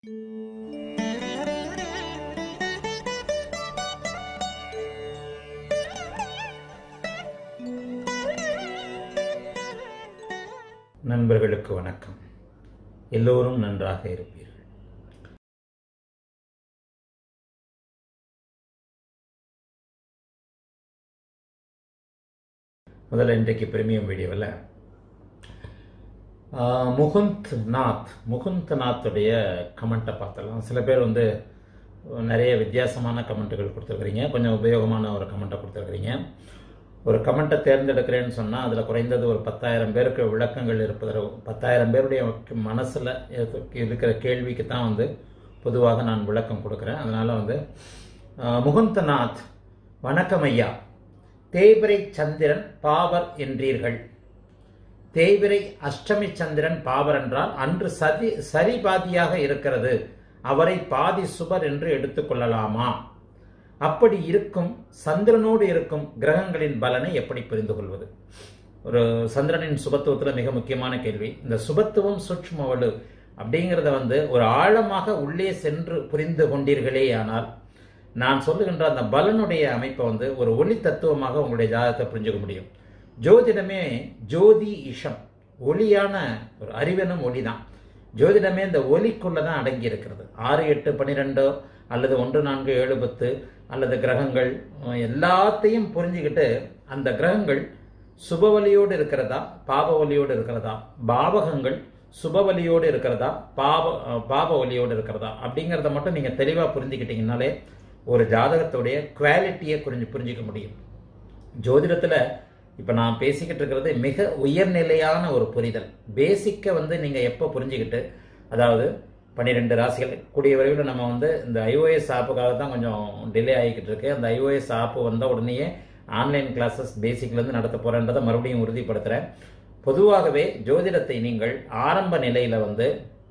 நண்பர்களுக்கு வணக்கம் எல்லோரும் நன்றாக இருப்பீர்கள் முதல்ல இன்றைக்கு பிரீமியம் வீடியோவில் முகுந்த் நாத் முகுந்த் நாத்துடைய கமெண்ட்டை பார்த்தலாம் சில பேர் வந்து நிறைய வித்தியாசமான கமெண்ட்டுகள் கொடுத்துருக்குறீங்க கொஞ்சம் உபயோகமான ஒரு கமெண்ட்டை கொடுத்துருக்குறீங்க ஒரு கமெண்ட்டை தேர்ந்தெடுக்கிறேன்னு சொன்னால் அதில் குறைந்தது ஒரு பத்தாயிரம் பேருக்கு விளக்கங்கள் இருப்பதில் பத்தாயிரம் பேருடைய மனசில் இருக்கிற கேள்விக்கு தான் வந்து பொதுவாக நான் விளக்கம் கொடுக்குறேன் அதனால் வந்து முகுந்தநாத் வணக்கம் ஐயா தேய்பிரை சந்திரன் பாவர் என்றீர்கள் தேய்பிரை அஷ்டமி சந்திரன் பாவர் என்றால் அன்று சதி சரி பாதியாக இருக்கிறது அவரை பாதி சுபர் என்று எடுத்துக்கொள்ளலாமா அப்படி இருக்கும் சந்திரனோடு இருக்கும் கிரகங்களின் பலனை எப்படி புரிந்து கொள்வது ஒரு சந்திரனின் சுபத்துவத்தில் மிக முக்கியமான கேள்வி இந்த சுபத்துவம் சூட்சும வலு அப்படிங்கிறத வந்து ஒரு ஆழமாக உள்ளே சென்று புரிந்து கொண்டீர்களே ஆனால் நான் சொல்லுகின்ற அந்த பலனுடைய அமைப்பை வந்து ஒரு ஒளி தத்துவமாக உங்களுடைய ஜாதகத்தை புரிஞ்சுக்க முடியும் ஜோதிடமே ஜோதி இஷம் ஒளியான ஒரு அறிவெனும் ஒளி தான் ஜோதிடமே இந்த ஒலிக்குள்ள தான் அடங்கி இருக்கிறது ஆறு எட்டு பன்னிரெண்டோ அல்லது ஒன்று நான்கு ஏழு பத்து அல்லது கிரகங்கள் எல்லாத்தையும் புரிஞ்சுக்கிட்டு அந்த கிரகங்கள் சுபவலியோடு இருக்கிறதா பாபவலியோடு இருக்கிறதா பாவகங்கள் சுபவலியோடு இருக்கிறதா பாப பாப ஒலியோடு இருக்கிறதா அப்படிங்கிறத மட்டும் நீங்கள் தெளிவாக புரிஞ்சுக்கிட்டீங்கனாலே ஒரு ஜாதகத்துடைய குவாலிட்டியை புரிஞ்சு புரிஞ்சிக்க முடியும் ஜோதிடத்தில் இப்போ நான் பேசிக்கிட்டு இருக்கிறது மிக உயர்நிலையான ஒரு புரிதல் பேசிக்கை வந்து நீங்கள் எப்போ புரிஞ்சுக்கிட்டு அதாவது பன்னிரெண்டு ராசிகள் கூடிய விரைவில் நம்ம வந்து இந்த ஐஓஎஸ் ஆப்புக்காக தான் கொஞ்சம் டிலே ஆகிக்கிட்டு இருக்கு அந்த ஐஓஎஸ் ஆப்பு வந்த உடனேயே ஆன்லைன் கிளாஸஸ் பேசிக்லேருந்து நடத்த போகிறேன்றதை மறுபடியும் உறுதிப்படுத்துகிறேன் பொதுவாகவே ஜோதிடத்தை நீங்கள் ஆரம்ப நிலையில் வந்து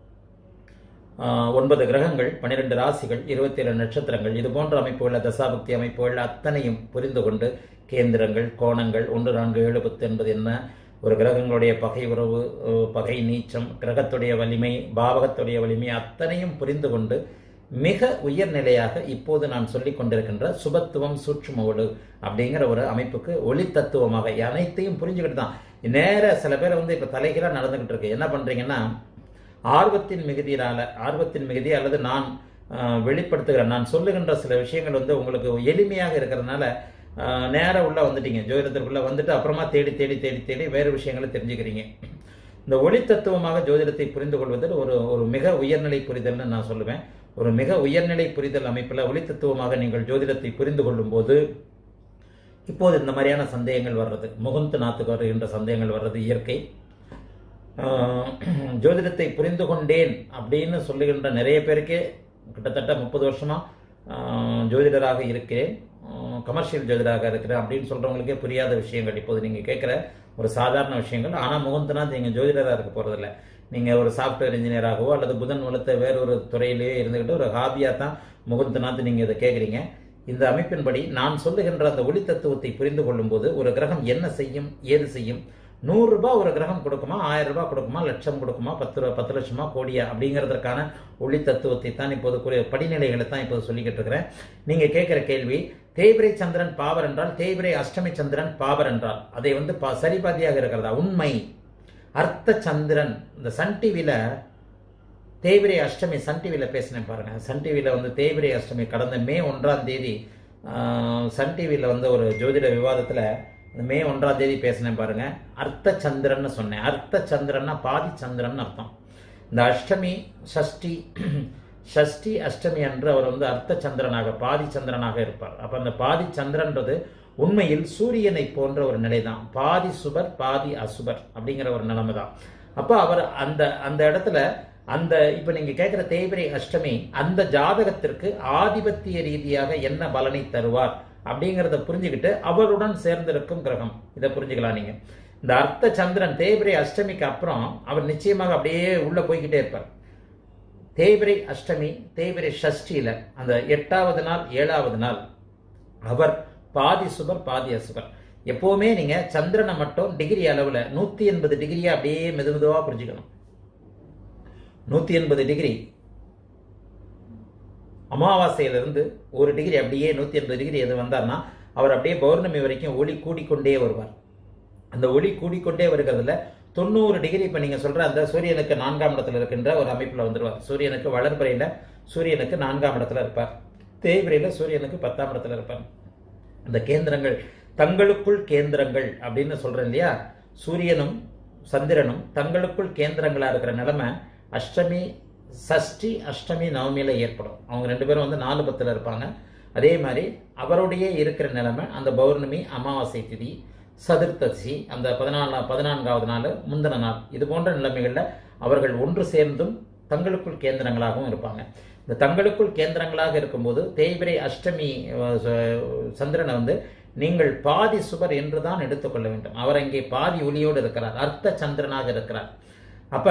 ஒன்பது கிரகங்கள் பன்னிரெண்டு ராசிகள் இருபத்தி ஏழு நட்சத்திரங்கள் இது போன்ற அமைப்புள்ள தசாபக்தி அமைப்புகள் அத்தனையும் புரிந்து கொண்டு கேந்திரங்கள் கோணங்கள் ஒன்று நான்கு ஏழு பத்து என்பது என்ன ஒரு கிரகங்களுடைய பகை உறவு பகை நீச்சம் கிரகத்துடைய வலிமை பாவகத்துடைய வலிமை அத்தனையும் புரிந்து கொண்டு மிக உயர்நிலையாக இப்போது நான் சொல்லிக் கொண்டிருக்கின்ற சுபத்துவம் சூட்சுமோடு அப்படிங்கிற ஒரு அமைப்புக்கு ஒளி தத்துவமாக அனைத்தையும் புரிஞ்சுக்கிட்டு தான் நேர சில பேர் வந்து இப்போ தலைகீழாக நடந்துகிட்டு இருக்கு என்ன பண்றீங்கன்னா ஆர்வத்தின் மிகுதியினால ஆர்வத்தின் மிகுதி அல்லது நான் வெளிப்படுத்துகிறேன் நான் சொல்லுகின்ற சில விஷயங்கள் வந்து உங்களுக்கு எளிமையாக இருக்கிறதுனால நேராக உள்ள வந்துட்டீங்க ஜோதிடத்திற்குள்ள வந்துட்டு அப்புறமா தேடி தேடி தேடி தேடி வேறு விஷயங்களை தெரிஞ்சுக்கிறீங்க இந்த ஒளி தத்துவமாக ஜோதிடத்தை புரிந்து கொள்வதில் ஒரு ஒரு மிக உயர்நிலை புரிதல்னு நான் சொல்லுவேன் ஒரு மிக உயர்நிலை புரிதல் அமைப்பில் ஒளி தத்துவமாக நீங்கள் ஜோதிடத்தை புரிந்து கொள்ளும் போது இப்போது இந்த மாதிரியான சந்தேகங்கள் வர்றது முகுந்து நாத்துக்கு வருகின்ற சந்தேகங்கள் வர்றது இயற்கை ஜோதிடத்தை புரிந்து கொண்டேன் அப்படின்னு சொல்லுகின்ற நிறைய பேருக்கே கிட்டத்தட்ட முப்பது வருஷமா ஜோதிடராக இருக்கிறேன் கமர்ஷியல் ஜோதிடராக இருக்கிறேன் அப்படின்னு சொல்றவங்களுக்கே புரியாத விஷயங்கள் இப்போது நீங்க கேட்குற ஒரு சாதாரண விஷயங்கள் ஆனால் முகந்தனாத் நீங்க ஜோதிடராக இருக்க போறதில்ல நீங்க ஒரு சாஃப்ட்வேர் இன்ஜினியராகவோ அல்லது புதன் வளர்த்த வேற ஒரு துறையிலேயே இருந்துகிட்டு ஒரு ஹாபியா தான் முகந்தனாத் நீங்க இதை கேட்குறீங்க இந்த அமைப்பின்படி நான் சொல்லுகின்ற அந்த ஒளி தத்துவத்தை புரிந்து கொள்ளும் போது ஒரு கிரகம் என்ன செய்யும் ஏது செய்யும் நூறு ரூபாய் ஒரு கிரகம் கொடுக்குமா ஆயிரம் ரூபாய் கொடுக்குமா லட்சம் கொடுக்குமா பத்து ரூபா பத்து லட்சமா கோடியா அப்படிங்கிறதுக்கான ஒளி தத்துவத்தை தான் இப்போது படிநிலைகளை தான் இப்போது சொல்லிக்கிட்டு இருக்கிறேன் நீங்க கேட்கிற கேள்வி தேய்பிரை சந்திரன் பாவர் என்றால் தேய்பிரை அஷ்டமி சந்திரன் பாவர் என்றால் அதை வந்து சரிபாதியாக இருக்கிறதா உண்மை அர்த்த சந்திரன் இந்த சன் டிவியில தேய்பிரை அஷ்டமி சன் டிவியில் பேசினேன் பாருங்க சன் டிவியில் வந்து தேய்பிரை அஷ்டமி கடந்த மே ஒன்றாம் தேதி சன் டிவியில் வந்து ஒரு ஜோதிட விவாதத்தில் மே ஒன்றாம் தேதி பேசினேன் பாருங்க அர்த்த சந்திரன் சொன்னேன் அர்த்த சந்திரன்னா பாதி சந்திரன் அர்த்தம் இந்த அஷ்டமி ஷஷ்டி ஷஷ்டி அஷ்டமி அன்று அவர் வந்து அர்த்த சந்திரனாக பாதி சந்திரனாக இருப்பார் அப்ப அந்த பாதி சந்திரன்றது உண்மையில் சூரியனை போன்ற ஒரு நிலை தான் பாதி சுபர் பாதி அசுபர் அப்படிங்கிற ஒரு நிலைமை தான் அப்ப அவர் அந்த அந்த இடத்துல அந்த இப்ப நீங்க கேட்கிற தேய்பிரை அஷ்டமி அந்த ஜாதகத்திற்கு ஆதிபத்திய ரீதியாக என்ன பலனை தருவார் அப்படிங்கிறத புரிஞ்சுக்கிட்டு அவருடன் சேர்ந்திருக்கும் கிரகம் இதை புரிஞ்சுக்கலாம் நீங்க இந்த அர்த்த சந்திரன் தேய்பிரை அஷ்டமிக்கு அப்புறம் அவர் நிச்சயமாக அப்படியே உள்ள போய்கிட்டே இருப்பார் தேய்பிரை அஷ்டமி தேய்பிரை ஷஷ்டியில அந்த எட்டாவது நாள் ஏழாவது நாள் அவர் பாதி சுபர் பாதி அசுபர் எப்பவுமே நீங்க சந்திரனை மட்டும் டிகிரி அளவுல நூத்தி எண்பது டிகிரியா அப்படியே மெது மெதுவா புரிஞ்சுக்கணும் நூத்தி எண்பது டிகிரி அமாவாசையிலிருந்து ஒரு டிகிரி அப்படியே நூற்றி எண்பது டிகிரி எது வந்தார்னா அவர் அப்படியே பௌர்ணமி வரைக்கும் ஒளி கூடிக்கொண்டே வருவார் அந்த ஒளி கூடிக்கொண்டே வருகிறதுல தொண்ணூறு டிகிரி இப்போ நீங்கள் சொல்கிற அந்த சூரியனுக்கு நான்காம் இடத்துல இருக்கின்ற ஒரு அமைப்பில் வந்துடுவார் சூரியனுக்கு வளர்பிறையில் சூரியனுக்கு நான்காம் இடத்துல இருப்பார் தேய்பிரையில் சூரியனுக்கு பத்தாம் இடத்துல இருப்பார் அந்த கேந்திரங்கள் தங்களுக்குள் கேந்திரங்கள் அப்படின்னு சொல்கிறேன் இல்லையா சூரியனும் சந்திரனும் தங்களுக்குள் கேந்திரங்களாக இருக்கிற நிலைமை அஷ்டமி சஷ்டி அஷ்டமி நவமியில் ஏற்படும் அவங்க ரெண்டு பேரும் வந்து நாலு பத்தில் இருப்பாங்க அதே மாதிரி அவருடைய இருக்கிற நிலைமை அந்த பௌர்ணமி அமாவாசை திதி சதுர்த்தசி அந்த பதினாலாம் பதினான்காவது நாள் முந்தின நாள் இது போன்ற நிலைமைகளில் அவர்கள் ஒன்று சேர்ந்தும் தங்களுக்குள் கேந்திரங்களாகவும் இருப்பாங்க இந்த தங்களுக்குள் கேந்திரங்களாக இருக்கும்போது தேய்பிரை அஷ்டமி அஹ், ச- சந்திரனை வந்து நீங்கள் பாதி சுபர் என்று தான் எடுத்துக்கொள்ள வேண்டும் அவர் அங்கே பாதி ஒளியோடு இருக்கிறார் அர்த்த சந்திரனாக இருக்கிறார் அப்ப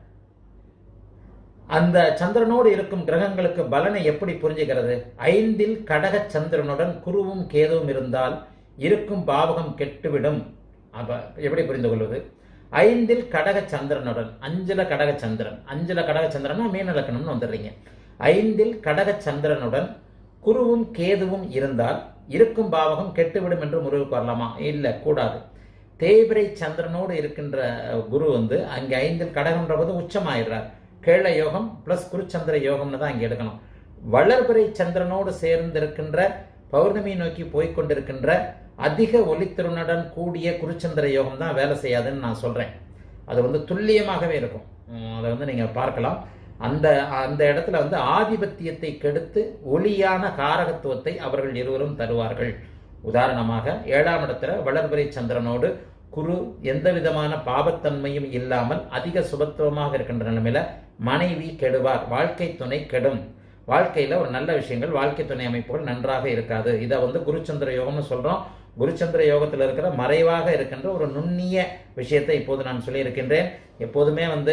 அந்த சந்திரனோடு இருக்கும் கிரகங்களுக்கு பலனை எப்படி புரிஞ்சுகிறது ஐந்தில் கடக சந்திரனுடன் குருவும் கேதுவும் இருந்தால் இருக்கும் பாவகம் கெட்டுவிடும் அப்ப எப்படி புரிந்து கொள்வது ஐந்தில் கடக சந்திரனுடன் அஞ்சுல கடக சந்திரன் அஞ்சுல கடக சந்திரனா மீன லக்கணம்னு வந்துடுறீங்க ஐந்தில் கடக சந்திரனுடன் குருவும் கேதுவும் இருந்தால் இருக்கும் பாவகம் கெட்டுவிடும் என்று முடிவுக்கு வரலாமா இல்ல கூடாது தேய்பிரை சந்திரனோடு இருக்கின்ற குரு வந்து அங்கே ஐந்தில் கடகம்ன்ற போது உச்சமாயிடுறார் கேள யோகம் பிளஸ் குருச்சந்திர யோகம்னு தான் அங்கே எடுக்கணும் வளர்பிறை சந்திரனோடு சேர்ந்திருக்கின்ற பௌர்ணமி நோக்கி போய்க்கொண்டிருக்கின்ற அதிக ஒளித்திறனுடன் கூடிய குருச்சந்திர யோகம் தான் வேலை செய்யாதுன்னு நான் சொல்றேன் அது வந்து துல்லியமாகவே இருக்கும் உம், அதை வந்து நீங்க பார்க்கலாம் அந்த அந்த இடத்துல வந்து ஆதிபத்தியத்தை கெடுத்து ஒளியான காரகத்துவத்தை அவர்கள் இருவரும் தருவார்கள் உதாரணமாக ஏழாம் இடத்துல வளர்பிறை சந்திரனோடு குரு எந்த விதமான பாபத்தன்மையும் இல்லாமல் அதிக சுபத்துவமாக இருக்கின்ற நிலைமையில மனைவி கெடுவார் வாழ்க்கை துணை கெடும் வாழ்க்கையில ஒரு நல்ல விஷயங்கள் வாழ்க்கை துணை அமைப்புகள் நன்றாக இருக்காது இதை வந்து குருச்சந்திர யோகம்னு சொல்றோம் குருச்சந்திர யோகத்தில் இருக்கிற மறைவாக இருக்கின்ற ஒரு நுண்ணிய விஷயத்தை இப்போது நான் சொல்லியிருக்கின்றேன் எப்போதுமே வந்து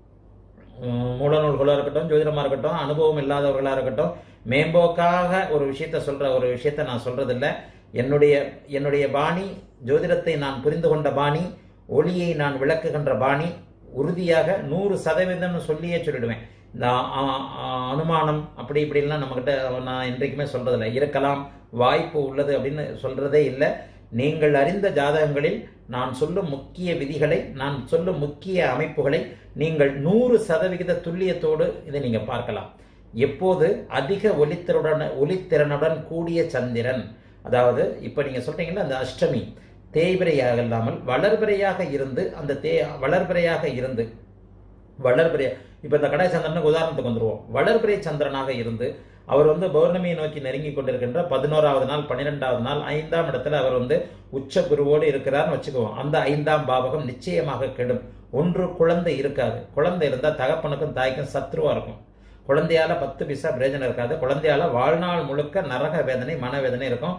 உம், மூலநூல்களாக இருக்கட்டும் ஜோதிடமாக இருக்கட்டும் அனுபவம் இல்லாதவர்களாக இருக்கட்டும் மேம்போக்காக ஒரு விஷயத்த சொல்ற ஒரு விஷயத்த நான் சொல்றதில்ல என்னுடைய என்னுடைய பாணி ஜோதிடத்தை நான் புரிந்து கொண்ட பாணி ஒளியை நான் விளக்குகின்ற பாணி உறுதியாக நூறு சதவீதம்னு சொல்லியே சொல்லிடுவேன் இந்த அ- அ- அனுமானம் அப்படி இப்படிலாம் நம்மகிட்ட நான் என்றைக்குமே சொல்றதில்ல இருக்கலாம் வாய்ப்பு உள்ளது அப்படின்னு சொல்றதே இல்லை நீங்கள் அறிந்த ஜாதகங்களில் நான் சொல்லும் முக்கிய விதிகளை நான் சொல்லும் முக்கிய அமைப்புகளை நீங்கள் நூறு சதவிகித துல்லியத்தோடு இதை நீங்க பார்க்கலாம் எப்போது அதிக ஒளித்திறனுடன் ஒளித்திறனுடன் கூடிய சந்திரன் அதாவது இப்ப நீங்க சொல்றீங்கல்ல அந்த அஷ்டமி தேய்பிரையாக இல்லாமல் வளர்பிறையாக இருந்து அந்த தே வளர்பிறையாக இருந்து வளர்பிறை இப்ப இந்த கடை சந்திரனுக்கு உதாரணத்துக்கு வந்துருவோம் வளர்பிறை சந்திரனாக இருந்து அவர் வந்து பௌர்ணமியை நோக்கி நெருங்கி கொண்டிருக்கின்ற பதினோராவது நாள் பன்னிரெண்டாவது நாள் ஐந்தாம் இடத்துல அவர் வந்து உச்ச குருவோடு இருக்கிறார்னு வச்சுக்குவோம் அந்த ஐந்தாம் பாவகம் நிச்சயமாக கெடும் ஒன்று குழந்தை இருக்காது குழந்தை இருந்தா தகப்பனுக்கும் தாய்க்கும் சத்ருவா இருக்கும் குழந்தையால பத்து பைசா பிரயோஜனம் இருக்காது குழந்தையால வாழ்நாள் முழுக்க நரக வேதனை மனவேதனை இருக்கும்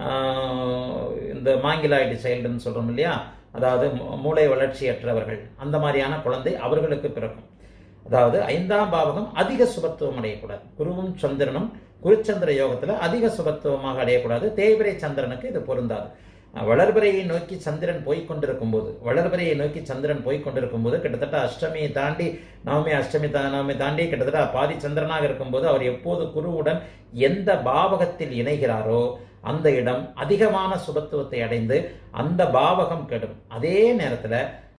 ஆஹ் இந்த மாங்கிலாய்டு சைல்டுன்னு சொல்றோம் இல்லையா அதாவது மூ- மூளை வளர்ச்சியற்றவர்கள் அந்த மாதிரியான குழந்தை அவர்களுக்கு பிறக்கும் அதாவது ஐந்தாம் பாவகம் அதிக சுபத்துவம் அடையக்கூடாது குருவும் சந்திரனும் குருச்சந்திர யோகத்துல அதிக சுபத்துவமாக அடையக்கூடாது தேய்பிரை சந்திரனுக்கு இது பொருந்தாது அஹ் வளர்பிறையை நோக்கி சந்திரன் போய்க் கொண்டிருக்கும் போது வளர்பிறையை நோக்கி சந்திரன் போய்க் கொண்டிருக்கும் போது கிட்டத்தட்ட அஷ்டமியை தாண்டி நவமி அஷ்டமி தா- நவமி தாண்டி கிட்டத்தட்ட பாதி சந்திரனாக இருக்கும்போது அவர் எப்போது குருவுடன் எந்த பாவகத்தில் இணைகிறாரோ அந்த இடம் அதிகமான சுபத்துவத்தை அடைந்து அந்த பாவகம் கெடும் அதே நேரத்துல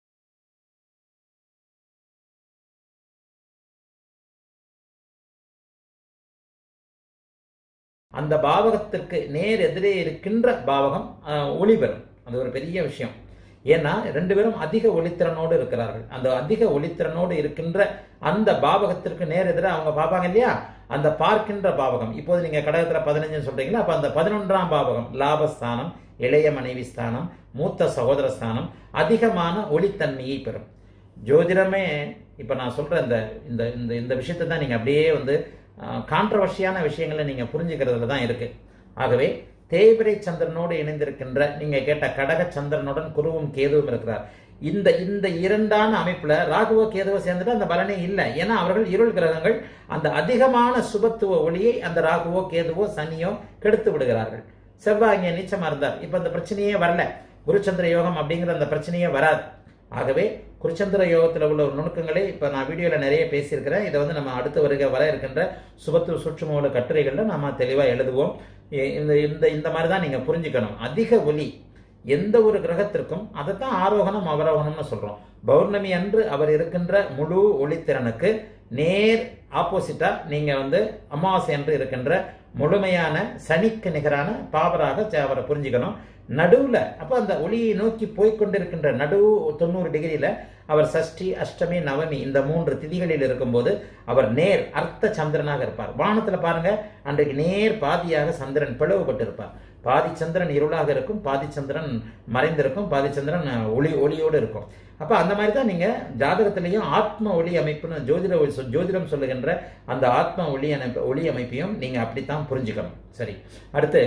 அந்த பாவகத்திற்கு நேர் எதிரே இருக்கின்ற பாவகம் அஹ், ஒளி பெறும் அது ஒரு பெரிய விஷயம் ஏன்னா ரெண்டு பேரும் அதிக ஒளித்திறனோடு இருக்கிறார்கள் அந்த அதிக ஒளித்திறனோடு இருக்கின்ற அந்த பாவகத்திற்கு நேர் எதிராக அவங்க பார்ப்பாங்க இல்லையா அந்த பார்க்கின்ற பாவகம் இப்போது நீங்க கடகத்துல பதினஞ்சுன்னு சொல்றீங்களா அப்ப அந்த பதினொன்றாம் பாவகம் லாபஸ்தானம் இளைய மனைவி ஸ்தானம் மூத்த சகோதர ஸ்தானம் அதிகமான ஒளித்தன்மையை பெறும் ஜோதிடமே இப்ப நான் சொல்ற இந்த இந்த இந்த இந்த விஷயத்தை தான் நீங்க அப்படியே வந்து கான்ட்ரவர்ஷியான விஷயங்களை நீங்க புரிஞ்சுக்கிறதுல தான் இருக்கு ஆகவே தேய்பிரை சந்திரனோடு இணைந்திருக்கின்ற நீங்க கேட்ட கடக சந்திரனுடன் குருவும் கேதுவும் இருக்கிறார் இந்த இந்த இரண்டான அமைப்புல ராகுவோ கேதுவோ சேர்ந்துட்டு அந்த பலனே இல்லை ஏன்னா அவர்கள் இருள் கிரகங்கள் அந்த அதிகமான சுபத்துவ ஒளியை அந்த ராகுவோ கேதுவோ சனியோ கெடுத்து விடுகிறார்கள் செவ்வாய் இங்கே நீச்சமா இருந்தார் இப்ப அந்த பிரச்சனையே வரல குருச்சந்திர யோகம் அப்படிங்கிற அந்த பிரச்சனையே வராது ஆகவே குருச்சந்திர யோகத்தில் உள்ள ஒரு நுணுக்கங்களை இப்போ நான் வீடியோவில் நிறைய பேசியிருக்கிறேன் இதை வந்து நம்ம அடுத்து வருக வர இருக்கின்ற சுபத்து சுற்றுமூல கட்டுரைகளில் நம்ம தெளிவாக எழுதுவோம் இ- இந்த இந்த இந்த மாதிரி தான் நீங்கள் புரிஞ்சுக்கணும் அதிக ஒலி எந்த ஒரு கிரகத்திற்கும் அதைத்தான் ஆரோகணம் அவரோகணம்னு சொல்றோம் பௌர்ணமி அன்று அவர் இருக்கின்ற முழு ஒளித்திறனுக்கு நேர் ஆப்போசிட்டா நீங்க வந்து அமாவாசை அன்று இருக்கின்ற முழுமையான சனிக்கு நிகரான பாவராக ச- அவரை புரிஞ்சுக்கணும் நடுவுல அப்ப அந்த ஒளியை நோக்கி போய்க்கொண்டிருக்கின்ற நடு தொண்ணூறு டிகிரியில அவர் சஷ்டி அஷ்டமி நவமி இந்த மூன்று திதிகளில் இருக்கும்போது அவர் நேர் அர்த்த சந்திரனாக இருப்பார் வானத்துல பாருங்க அன்றைக்கு நேர் பாதியாக சந்திரன் பிளவுபட்டு இருப்பார் பாதி சந்திரன் இருளாக இருக்கும் பாதி சந்திரன் மறைந்திருக்கும் பாதி சந்திரன் அஹ், ஒளி ஒளியோடு இருக்கும் அப்ப அந்த மாதிரி தான் நீங்க ஜாதகத்திலையும் ஆத்ம ஒளி அமைப்புன்னு ஜோதிட ஒளி சொல்- ஜோதிடம் சொல்லுகின்ற அந்த ஆத்ம ஒளி அமைப்பு ஒளி அமைப்பையும் நீங்க அப்படித்தான் புரிஞ்சுக்கணும் சரி அடுத்து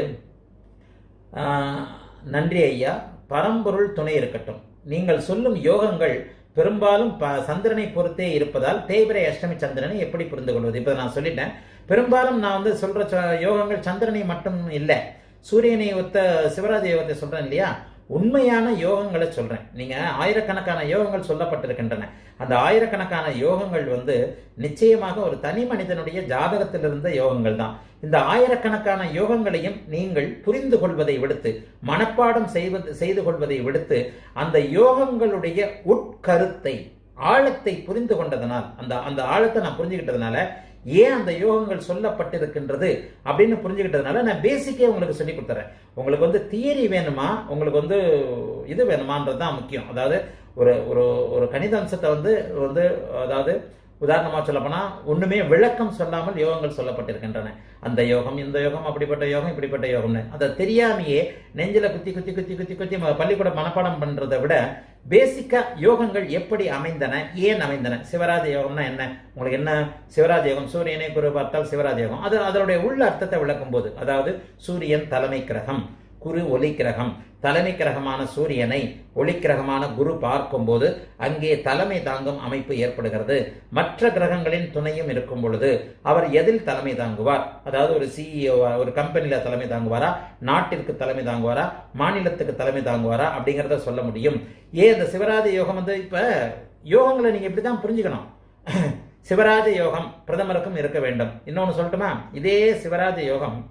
ஆஹ், நன்றி ஐயா பரம்பொருள் துணை இருக்கட்டும் நீங்கள் சொல்லும் யோகங்கள் பெரும்பாலும் ப- சந்திரனை பொறுத்தே இருப்பதால் தேய்பிரை அஷ்டமி சந்திரனை எப்படி புரிந்து கொள்வது இப்போ நான் சொல்லிட்டேன் பெரும்பாலும் நான் வந்து சொல்ற ச- யோகங்கள் சந்திரனை மட்டும் இல்லை சூரியனை ஒத்த சிவராஜ யோகத்தை சொல்றேன் இல்லையா உண்மையான யோகங்களை சொல்றேன் நீங்க ஆயிரக்கணக்கான யோகங்கள் சொல்லப்பட்டிருக்கின்றன அந்த ஆயிரக்கணக்கான யோகங்கள் வந்து நிச்சயமாக ஒரு தனி மனிதனுடைய ஜாதகத்திலிருந்த யோகங்கள் தான் இந்த ஆயிரக்கணக்கான யோகங்களையும் நீங்கள் புரிந்து கொள்வதை விடுத்து மனப்பாடம் செய்வது செய்து கொள்வதை விடுத்து அந்த யோகங்களுடைய உட்கருத்தை ஆழத்தை புரிந்து கொண்டதனால் அந்த அந்த ஆழத்தை நான் புரிஞ்சுக்கிட்டதுனால ஏன் அந்த யோகங்கள் சொல்லப்பட்டிருக்கின்றது அப்படின்னு புரிஞ்சுக்கிட்டதுனால நான் பேசிக்கே உங்களுக்கு சொல்லி கொடுத்துறேன் உங்களுக்கு வந்து தியரி வேணுமா உங்களுக்கு வந்து இது வேணுமான்றது தான் முக்கியம் அதாவது ஒரு ஒரு ஒரு கணித அம்சத்தை வந்து வந்து அதாவது உதாரணமாக சொல்லப்போனா ஒண்ணுமே விளக்கம் சொல்லாமல் யோகங்கள் சொல்லப்பட்டிருக்கின்றன அந்த யோகம் இந்த யோகம் அப்படிப்பட்ட யோகம் இப்படிப்பட்ட யோகம்னு அதை தெரியாமையே நெஞ்சில குத்தி குத்தி குத்தி குத்தி குத்தி ம- பள்ளிக்கூட மனப்பாடம் பண்றதை விட பேசிக்கா யோகங்கள் எப்படி அமைந்தன ஏன் அமைந்தன சிவராஜ யோகம்னா என்ன உங்களுக்கு என்ன சிவராஜ யோகம் சூரியனை குரு பார்த்தால் சிவராஜ யோகம் அது அதனுடைய உள்ள அர்த்தத்தை விளக்கும் போது அதாவது சூரியன் தலைமை கிரகம் குரு ஒளி கிரகம் தலைமை கிரகமான சூரியனை ஒளி கிரகமான குரு பார்க்கும்போது அங்கே தலைமை தாங்கும் அமைப்பு ஏற்படுகிறது மற்ற கிரகங்களின் துணையும் இருக்கும் பொழுது அவர் எதில் தலைமை தாங்குவார் அதாவது ஒரு சிஇஓ ஒரு கம்பெனில தலைமை தாங்குவாரா நாட்டிற்கு தலைமை தாங்குவாரா மாநிலத்துக்கு தலைமை தாங்குவாரா அப்படிங்கறத சொல்ல முடியும் ஏன் இந்த சிவராஜ யோகம் வந்து இப்ப யோகங்களை நீங்க இப்படிதான் புரிஞ்சுக்கணும் சிவராஜ யோகம் பிரதமருக்கும் இருக்க வேண்டும் இன்னொன்னு சொல்லட்டுமா இதே சிவராஜ யோகம்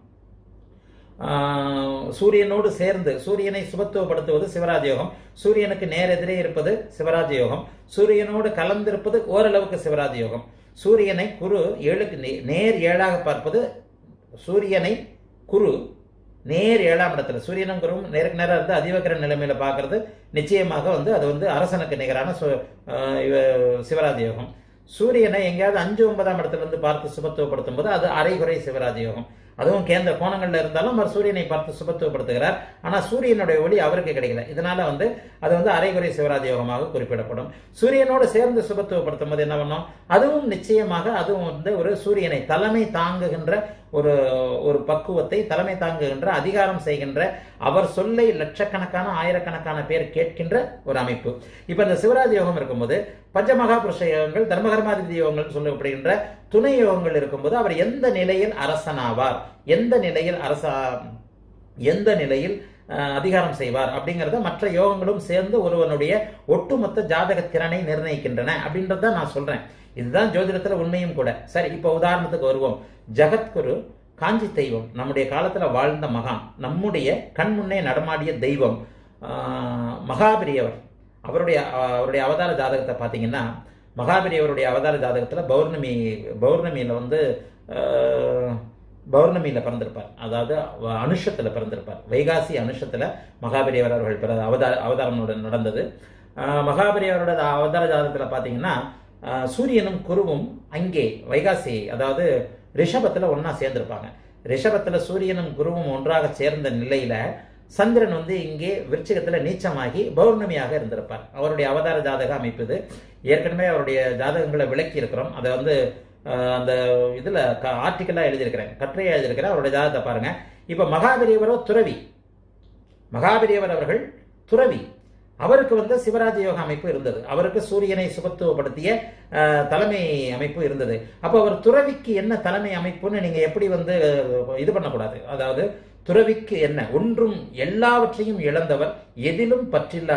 ஆஹ், சூரியனோடு சேர்ந்து சூரியனை சுபத்துவப்படுத்துவது சிவராஜ யோகம் சூரியனுக்கு நேரெதிரே இருப்பது சிவராஜ யோகம் சூரியனோடு கலந்திருப்பது ஓரளவுக்கு சிவராஜ யோகம் சூரியனை குரு ஏழுக்கு நே- நேர் ஏழாக பார்ப்பது சூரியனை குரு நேர் ஏழாம் இடத்துல சூரியனும் குருவும் நேருக்கு நேரம் இருந்து அதிவக்கர நிலைமையில பார்க்கறது நிச்சயமாக வந்து அது வந்து அரசனுக்கு நிகரான சு- ஆஹ் இவ- சிவராஜ யோகம் சூரியனை எங்கேயாவது அஞ்சு ஒன்பதாம் இடத்துல இருந்து பார்த்து சுபத்துவப்படுத்தும் போது அது அரைகுறை சிவராஜ யோகம் அதுவும் கேந்திர கோணங்கள்ல இருந்தாலும் அவர் சூரியனை பார்த்து சுபத்துவப்படுத்துகிறார் ஆனா சூரியனுடைய ஒளி அவருக்கு கிடைக்கல இதனால வந்து அது வந்து அரைகுறை சிவராஜ யோகமாக குறிப்பிடப்படும் சூரியனோடு சேர்ந்து சுபத்துவப்படுத்தும் போது என்ன பண்ணும் அதுவும் நிச்சயமாக அதுவும் வந்து ஒரு சூரியனை தலைமை தாங்குகின்ற ஒரு ஒரு பக்குவத்தை தலைமை தாங்குகின்ற அதிகாரம் செய்கின்ற அவர் சொல்லை லட்சக்கணக்கான ஆயிரக்கணக்கான பேர் கேட்கின்ற ஒரு அமைப்பு இப்ப இந்த சிவராஜ யோகம் இருக்கும்போது பஞ்சமகா புருஷ யோகங்கள் தர்மகர்மாதிபதி யோகங்கள் சொல்லப்படுகின்ற துணை யோகங்கள் இருக்கும்போது அவர் எந்த நிலையில் அரசனாவார் எந்த நிலையில் அரச எந்த நிலையில் அஹ், அதிகாரம் செய்வார் அப்படிங்கறத மற்ற யோகங்களும் சேர்ந்து ஒருவனுடைய ஒட்டுமொத்த ஜாதக திறனை நிர்ணயிக்கின்றன அப்படின்றத நான் சொல்றேன் இதுதான் ஜோதிடத்துல உண்மையும் கூட சரி இப்போ உதாரணத்துக்கு வருவோம் ஜகத்குரு காஞ்சி தெய்வம் நம்முடைய காலத்துல வாழ்ந்த மகான் நம்முடைய கண் முன்னே நடமாடிய தெய்வம் ஆஹ், மகாபெரியவர் அவருடைய அவருடைய அவதார ஜாதகத்தை பார்த்தீங்கன்னா மகாபெரியவருடைய அவதார ஜாதகத்துல பௌர்ணமி பௌர்ணமியில வந்து ஆஹ், பௌர்ணமியில பிறந்திருப்பார் அதாவது வ- அனுஷத்துல பிறந்திருப்பார் வைகாசி அனுஷத்துல மகாபெரியவர் அவர்கள் பிற அவதார அவதாரம் நட- நடந்தது ஆஹ், மகாபெரியவரோட அவதார ஜாதகத்துல பார்த்தீங்கன்னா ஆஹ், சூரியனும் குருவும் அங்கே வைகாசி அதாவது ரிஷபத்துல ஒண்ணா சேர்ந்திருப்பாங்க ரிஷபத்துல சூரியனும் குருவும் ஒன்றாக சேர்ந்த நிலையில சந்திரன் வந்து இங்கே விருச்சிகத்துல நீச்சமாகி பௌர்ணமியாக இருந்திருப்பார் அவருடைய அவதார ஜாதக அமைப்பு இது ஏற்கனவே அவருடைய ஜாதகங்களை விளக்கி இருக்கிறோம் அதை வந்து அஹ், அந்த இதுல ஆர்டிக்கலா எழுதியிருக்கிறேன் கட்டுரையா எழுதியிருக்கிறேன் அவருடைய ஜாதகத்தை பாருங்க இப்ப மகாபெரியவரோ துறவி மகாபெரியவர் அவர்கள் துறவி அவருக்கு வந்து சிவராஜ யோக அமைப்பு இருந்தது அவருக்கு சூரியனை சுபத்துவப்படுத்திய அஹ், தலைமை அமைப்பு இருந்தது அப்போ அவர் துறவிக்கு என்ன தலைமை அமைப்புன்னு நீங்க எப்படி வந்து அஹ், இது பண்ணக்கூடாது அதாவது துறவிக்கு என்ன ஒன்றும் எல்லாவற்றையும் இழந்தவர் எதிலும் பற்றில்லாதவர்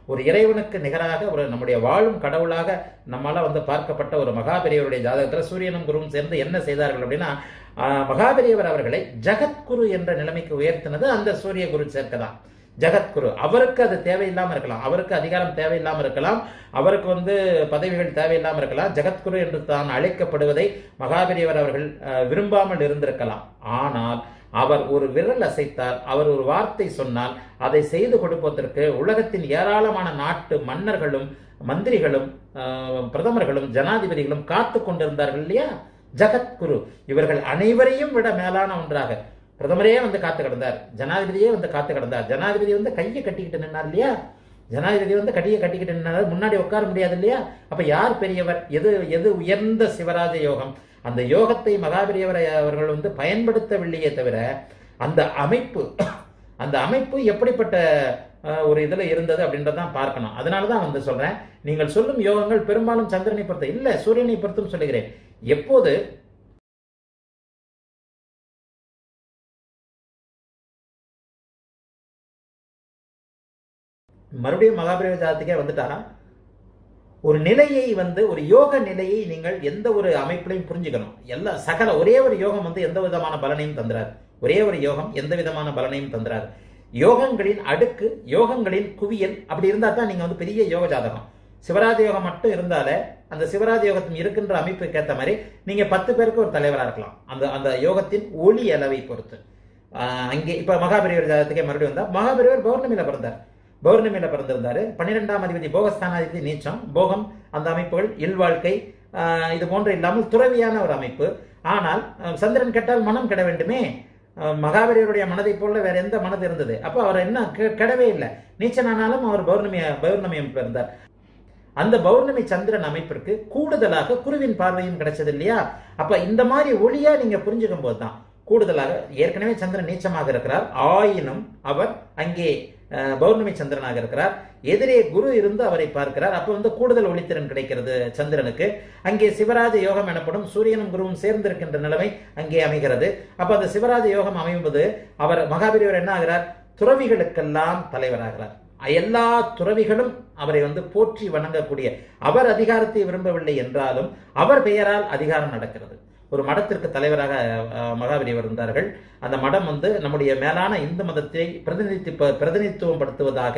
ஒரு இறைவனுக்கு நிகராக ஒரு நம்முடைய வாழும் கடவுளாக நம்மால வந்து பார்க்கப்பட்ட ஒரு மகாபெரியவருடைய ஜாதகத்தில் சூரியனும் குருவும் சேர்ந்து என்ன செய்தார்கள் அப்படின்னா ஆஹ், மகாபெரியவர் அவர்களை ஜகத்குரு என்ற நிலைமைக்கு உயர்த்தினது அந்த சூரிய குரு சேர்க்கை தான் ஜகத்குரு அவருக்கு அது தேவையில்லாம இருக்கலாம் அவருக்கு அதிகாரம் தேவையில்லாம இருக்கலாம் அவருக்கு வந்து பதவிகள் தேவையில்லாம இருக்கலாம் ஜகத்குரு என்று தான் அழைக்கப்படுவதை மகாபெரியவர் அவர்கள் அஹ், விரும்பாமல் இருந்திருக்கலாம் ஆனால் அவர் ஒரு விரல் அசைத்தால் அவர் ஒரு வார்த்தை சொன்னால் அதை செய்து கொடுப்பதற்கு உலகத்தின் ஏராளமான நாட்டு மன்னர்களும் மந்திரிகளும் அஹ், பிரதமர்களும் ஜனாதிபதிகளும் காத்து கொண்டிருந்தார்கள் இல்லையா ஜகத்குரு இவர்கள் அனைவரையும் விட மேலான ஒன்றாக பிரதமரே வந்து காத்து கிடந்தார் ஜனாதிபதியே வந்து காத்து கிடந்தார் ஜனாதிபதி வந்து கையை கட்டிக்கிட்டு நின்னார் இல்லையா ஜனாதிபதி வந்து கட்டியை கட்டிக்கிட்டு நின்னார் முன்னாடி உட்கார முடியாது இல்லையா அப்ப யார் பெரியவர் எது எது உயர்ந்த சிவராஜ யோகம் அந்த யோகத்தை மகாபெரியவர் அவர்கள் வந்து பயன்படுத்தவில்லையே தவிர அந்த அமைப்பு அந்த அமைப்பு எப்படிப்பட்ட அஹ், ஒரு இதுல இருந்தது அப்படின்றதான் பார்க்கணும் அதனால தான் வந்து சொல்றேன் நீங்கள் சொல்லும் யோகங்கள் பெரும்பாலும் சந்திரனை பொறுத்த இல்ல சூரியனை பொறுத்தும் சொல்லுகிறேன் எப்போது மறுபடியும் மகாபெரிய ஜாதத்துக்கே வந்துட்டா ஒரு நிலையை வந்து ஒரு யோக நிலையை நீங்கள் எந்த ஒரு அமைப்பிலையும் புரிஞ்சுக்கணும் எல்லா சகல ஒரே ஒரு யோகம் வந்து எந்த விதமான பலனையும் தந்துறாரு ஒரே ஒரு யோகம் எந்த விதமான பலனையும் தந்துறாரு யோகங்களின் அடுக்கு யோகங்களின் குவியல் அப்படி இருந்தா தான் நீங்க வந்து பெரிய யோக ஜாதகம் சிவராஜ யோகம் மட்டும் இருந்தாலே அந்த சிவராஜ யோகத்தின் இருக்கின்ற அமைப்புக்கு ஏற்ற மாதிரி நீங்க பத்து பேருக்கு ஒரு தலைவரா இருக்கலாம் அந்த அந்த யோகத்தின் ஒளி அளவை பொறுத்து ஆஹ் அங்கே இப்ப மகாபெரியவர் ஜாதகத்துக்கே மறுபடியும் வந்தா மகாபெரியவர் பௌர்ணமியில பிறந்தார் பௌர்ணமியில பிறந்திருந்தாரு பன்னிரெண்டாம் அதிபதி போகஸ்தானாதிபதி நீச்சம் போகம் அந்த அமைப்புகள் இல்வாழ்க்கை ஆஹ் இது போன்று இல்லாமல் துறவியான ஒரு அமைப்பு ஆனால் அஹ், சந்திரன் கெட்டால் மனம் கெட வேண்டுமே அஹ், மகாபெரியருடைய மனதை போல வேற எந்த மனது இருந்தது அப்போ அவர் என்ன கெ- கெடவே இல்லை நீச்சனானாலும் அவர் பௌர்ணமி பௌர்ணமி அமைப்பில் இருந்தார் அந்த பௌர்ணமி சந்திரன் அமைப்பிற்கு கூடுதலாக குருவின் பார்வையும் கிடைச்சது இல்லையா அப்ப இந்த மாதிரி ஒளியா நீங்க புரிஞ்சுக்கும் போது தான் கூடுதலாக ஏற்கனவே சந்திரன் நீச்சமாக இருக்கிறார் ஆயினும் அவர் அங்கே அஹ், பௌர்ணமி சந்திரனாக இருக்கிறார் எதிரே குரு இருந்து அவரை பார்க்கிறார் அப்ப வந்து கூடுதல் ஒளித்திறன் கிடைக்கிறது சந்திரனுக்கு அங்கே சிவராஜ யோகம் எனப்படும் சூரியனும் குருவும் சேர்ந்திருக்கின்ற நிலைமை அங்கே அமைகிறது அப்ப அந்த சிவராஜ யோகம் அமையும்போது அவர் மகாபெரியவர் என்ன ஆகிறார் துறவிகளுக்கெல்லாம் தலைவராகிறார் எல்லா துறவிகளும் அவரை வந்து போற்றி வணங்கக்கூடிய அவர் அதிகாரத்தை விரும்பவில்லை என்றாலும் அவர் பெயரால் அதிகாரம் நடக்கிறது ஒரு மடத்திற்கு தலைவராக அஹ், மகாபெரியவர் இருந்தார்கள் அந்த மடம் வந்து நம்முடைய மேலான இந்து மதத்தை பிரதிநிதி பிரதிநிதித்துவம் படுத்துவதாக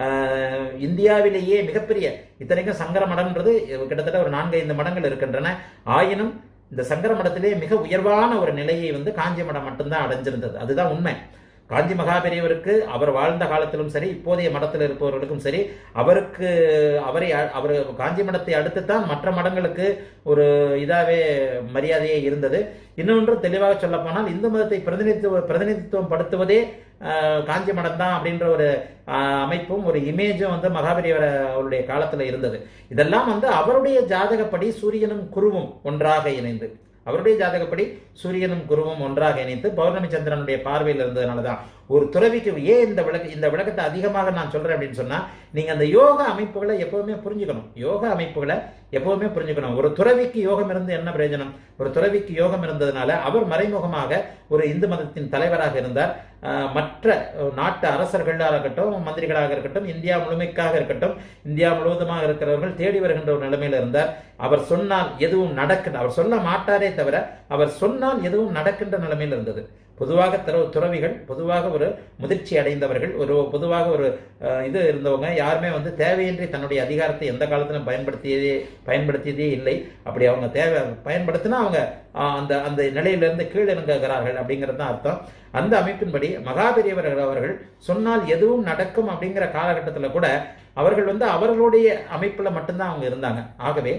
அஹ், இந்தியாவிலேயே மிகப்பெரிய இத்தனைக்கும் சங்கர மடம்ன்றது கிட்டத்தட்ட ஒரு நான்கு ஐந்து மடங்கள் இருக்கின்றன ஆயினும் இந்த சங்கர மடத்திலே மிக உயர்வான ஒரு நிலையை வந்து காஞ்சி மடம் மட்டும்தான் அடைஞ்சிருந்தது அதுதான் உண்மை காஞ்சி மகாபெரியவருக்கு அவர் வாழ்ந்த காலத்திலும் சரி இப்போதைய மடத்தில் இருப்பவர்களுக்கும் சரி அவருக்கு அவரை அ- அவர் காஞ்சி மடத்தை அடுத்துத்தான் மற்ற மடங்களுக்கு ஒரு இதாவே மரியாதையே இருந்தது இன்னொன்று தெளிவாக சொல்ல போனால் இந்து மதத்தை பிரதிநிதித்துவ பிரதிநிதித்துவம் படுத்துவதே ஆஹ், காஞ்சி மடம் தான் அப்படின்ற ஒரு ஆஹ், அமைப்பும் ஒரு இமேஜும் வந்து மகாபெரியவர் அவருடைய காலத்துல இருந்தது இதெல்லாம் வந்து அவருடைய ஜாதகப்படி சூரியனும் குருவும் ஒன்றாக இணைந்து அவருடைய ஜாதகப்படி சூரியனும் குருவும் ஒன்றாக இணைத்து பௌர்ணமி சந்திரனுடைய பார்வையில் இருந்ததுனால தான் ஒரு துறவிக்கு ஏன் இந்த விளக்க இந்த விளக்கத்தை அதிகமாக நான் சொல்றேன் அப்படின்னு சொன்னா நீங்க அந்த யோக அமைப்புகளை எப்பவுமே புரிஞ்சுக்கணும் யோக அமைப்புகளை எப்பவுமே புரிஞ்சுக்கணும் ஒரு துறவிக்கு யோகம் இருந்து என்ன பிரயோஜனம் ஒரு துறவிக்கு யோகம் இருந்ததுனால அவர் மறைமுகமாக ஒரு இந்து மதத்தின் தலைவராக இருந்தார் ஆஹ், மற்ற அஹ், நாட்டு அரசர்களாக இருக்கட்டும் மந்திரிகளாக இருக்கட்டும் இந்தியா முழுமைக்காக இருக்கட்டும் இந்தியா முழுவதுமாக இருக்கிறவர்கள் தேடி வருகின்ற ஒரு நிலைமையில இருந்தார் அவர் சொன்னால் எதுவும் நடக்க அவர் சொல்ல மாட்டாரே தவிர அவர் சொன்னால் எதுவும் நடக்கின்ற நிலைமையில் இருந்தது பொதுவாக துற துறவிகள் பொதுவாக ஒரு முதிர்ச்சி அடைந்தவர்கள் ஒரு பொதுவாக ஒரு அஹ், இது இருந்தவங்க யாருமே வந்து தேவையின்றி தன்னுடைய அதிகாரத்தை எந்த காலத்திலும் பயன்படுத்தியதே பயன்படுத்தியதே இல்லை அப்படி அவங்க தேவை பயன்படுத்தினா அவங்க அஹ், அந்த அந்த நிலையிலிருந்து கீழிறங்குகிறார்கள் அப்படிங்கிறது தான் அர்த்தம் அந்த அமைப்பின்படி மகாபெரியவர் அவர்கள் சொன்னால் எதுவும் நடக்கும் அப்படிங்கிற காலகட்டத்தில் கூட அவர்கள் வந்து அவர்களுடைய அமைப்புல மட்டும்தான் அவங்க இருந்தாங்க ஆகவே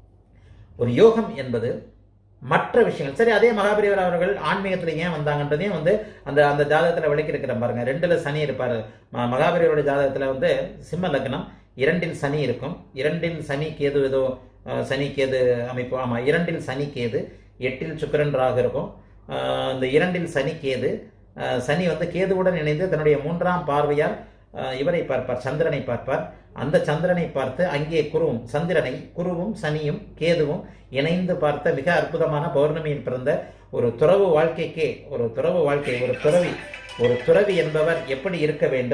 ஒரு யோகம் என்பது மற்ற விஷயங்கள் சரி அதே மகாபெரியவர் அவர்கள் ஆன்மீகத்துல ஏன் வந்தாங்கன்றதையும் வந்து அந்த அந்த ஜாதகத்துல விளக்கியிருக்கிறேன் பாருங்க ரெண்டுல சனி இருப்பாரு ம- மகாபெரியவருடைய ஜாதகத்துல வந்து சிம்ம லக்னம் இரண்டில் சனி இருக்கும் இரண்டில் சனி கேது ஏதோ அஹ், சனி கேது அமைப்பு ஆமா இரண்டில் சனி கேது எட்டில் சுக்கிரன் ராகு இருக்கும் அஹ், இந்த இரண்டில் சனி கேது அஹ், சனி வந்து கேதுவுடன் இணைந்து தன்னுடைய மூன்றாம் பார்வையால் அஹ், இவரை பார்ப்பார் சந்திரனை பார்ப்பார் அந்த சந்திரனை பார்த்து அங்கே குருவும் சந்திரனை குருவும் சனியும் கேதுவும் இணைந்து பார்த்த மிக அற்புதமான பௌர்ணமியில் பிறந்த ஒரு துறவு வாழ்க்கைக்கே ஒரு துறவு வாழ்க்கை ஒரு துறவி ஒரு துறவி என்பவர் எப்படி இருக்க வேண்டும்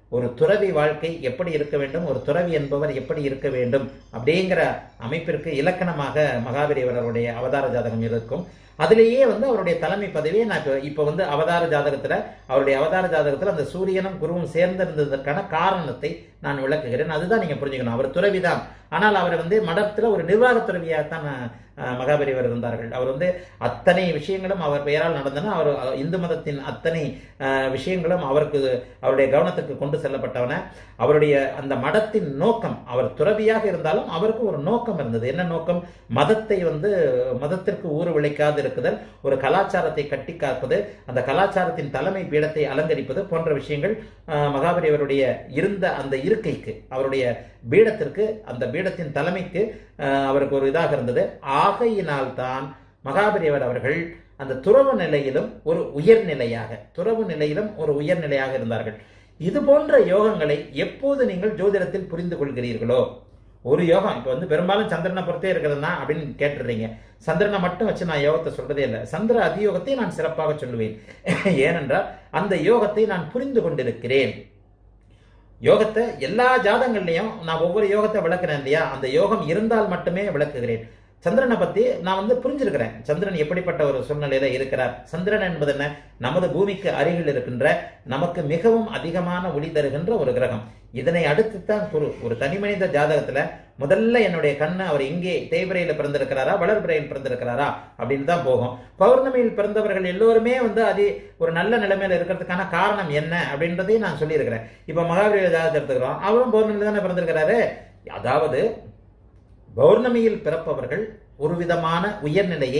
ஒரு துறவி வாழ்க்கை எப்படி இருக்க வேண்டும் ஒரு துறவி என்பவர் எப்படி இருக்க வேண்டும் அப்படிங்கிற அமைப்பிற்கு இலக்கணமாக மகாபெரியவருடைய அவதார ஜாதகம் இருக்கும் அதிலேயே வந்து அவருடைய தலைமை பதவியை நான் இப்போ இப்போ வந்து அவதார ஜாதகத்துல அவருடைய அவதார ஜாதகத்துல அந்த சூரியனும் குருவும் சேர்ந்திருந்ததற்கான காரணத்தை நான் விளக்குகிறேன் அதுதான் நீங்க புரிஞ்சுக்கணும் அவர் துறவிதான் ஆனால் அவர் வந்து மடத்துல ஒரு நிர்வாக துறவியாகத்தான் அஹ், மகாபெரியவர் இருந்தார்கள் அவர் வந்து அத்தனை விஷயங்களும் அவர் பெயரால் நடந்தன அவர் அஹ், இந்து மதத்தின் அத்தனை அஹ், விஷயங்களும் அவருக்கு அவருடைய கவனத்துக்கு கொண்டு செல்லப்பட்டவன அவருடைய அந்த மடத்தின் நோக்கம் அவர் துறவியாக இருந்தாலும் அவருக்கு ஒரு நோக்கம் இருந்தது என்ன நோக்கம் மதத்தை வந்து மதத்திற்கு ஊறு விளைக்காது இருக்குதல் ஒரு கலாச்சாரத்தை கட்டி காப்பது அந்த கலாச்சாரத்தின் தலைமை பீடத்தை அலங்கரிப்பது போன்ற விஷயங்கள் அஹ், மகாபெரியவருடைய இருந்த அந்த இருக்கைக்கு அவருடைய பீடத்திற்கு அந்த பீடத்தின் தலைமைக்கு அஹ், அவருக்கு ஒரு இதாக இருந்தது ஆகையினால்தான் மகாபெரியவர் அவர்கள் அந்த துறவு நிலையிலும் ஒரு உயர்நிலையாக துறவு நிலையிலும் ஒரு உயர்நிலையாக இருந்தார்கள் இது போன்ற யோகங்களை எப்போது நீங்கள் ஜோதிடத்தில் புரிந்து கொள்கிறீர்களோ ஒரு யோகம் இப்போ வந்து பெரும்பாலும் சந்திரனை பொறுத்தே இருக்கிறதுனா அப்படின்னு கேட்டுடுறீங்க சந்திரனை மட்டும் வச்சு நான் யோகத்தை சொல்றதே இல்லை சந்திர அதியோகத்தை நான் சிறப்பாக சொல்லுவேன் ஏனென்றால் அந்த யோகத்தை நான் புரிந்து கொண்டிருக்கிறேன் யோகத்தை எல்லா ஜாதகங்கள்லையும் நான் ஒவ்வொரு யோகத்தை விளக்குறேன் இல்லையா அந்த யோகம் இருந்தால் மட்டுமே விளக்குகிறேன் சந்திரனை பத்தி நான் வந்து புரிஞ்சிருக்கிறேன் சந்திரன் எப்படிப்பட்ட ஒரு சூழ்நிலையில இருக்கிறார் சந்திரன் என்பது என்ன நமது பூமிக்கு அருகில் இருக்கின்ற நமக்கு மிகவும் அதிகமான ஒளி தருகின்ற ஒரு கிரகம் இதனை அடுத்து தான் குரு ஒரு தனி மனித ஜாதகத்துல முதல்ல என்னுடைய கண்ணு அவர் எங்கே தேய்பிரையில பிறந்திருக்கிறாரா வளர்பிரையில் பிறந்திருக்கிறாரா அப்படின்னு தான் போகும் பௌர்ணமியில் பிறந்தவர்கள் எல்லோருமே வந்து அது ஒரு நல்ல நிலைமையில இருக்கிறதுக்கான காரணம் என்ன அப்படின்றதையும் நான் சொல்லியிருக்கிறேன் இப்ப மகாவீர ஜாதகத்தை எடுத்துக்கிறோம் அவரும் பௌர்ணமியில் தானே பிறந்திருக்கிறாரு அதாவது பௌர்ணமியில் பிறப்பவர்கள் ஒரு விதமான உயர்நிலையை